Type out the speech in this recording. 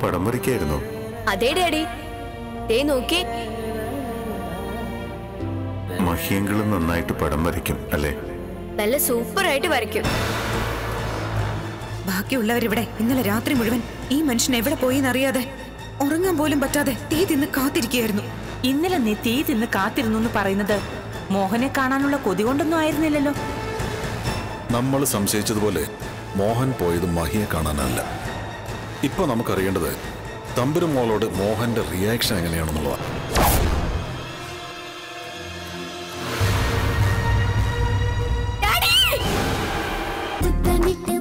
പടം വരയ്ക്കായിരുന്നു അതേ ഡാഡി ദേ നോക്കി മഹിയെങ്കിലും നന്നായിട്ട് പടം വരയ്ക്കും അല്ലേ നല്ല സൂപ്പർ ആയിട്ട് വരയ്ക്കും ബാക്കിയുള്ളവരിവിടെ ഇന്നലെ രാത്രി മുഴുവൻ ഈ മനുഷ്യൻ എവിടെ പോയി എന്നറിയാതെ ഉറങ്ങാൻ പോലും പറ്റാതെ തീ തിന്ന് കാത്തിരിക്കുകയായിരുന്നു ഇന്നലെ നീ തീ തിന്ന് കാത്തിരുന്നു എന്ന് പറയുന്നത് മോഹനെ കാണാനുള്ള കൊതി കൊണ്ടൊന്നും ആയിരുന്നില്ലല്ലോ നമ്മൾ സംശയിച്ചതുപോലെ മോഹൻ പോയത് മഹിയെ കാണാനല്ല ഇപ്പൊ നമുക്കറിയേണ്ടത് തമ്പുരു മോളോട് മോഹന്റെ റിയാക്ഷൻ എങ്ങനെയാണെന്നുള്ളതാണ് ഡാഡി മുത്തമിട്ട്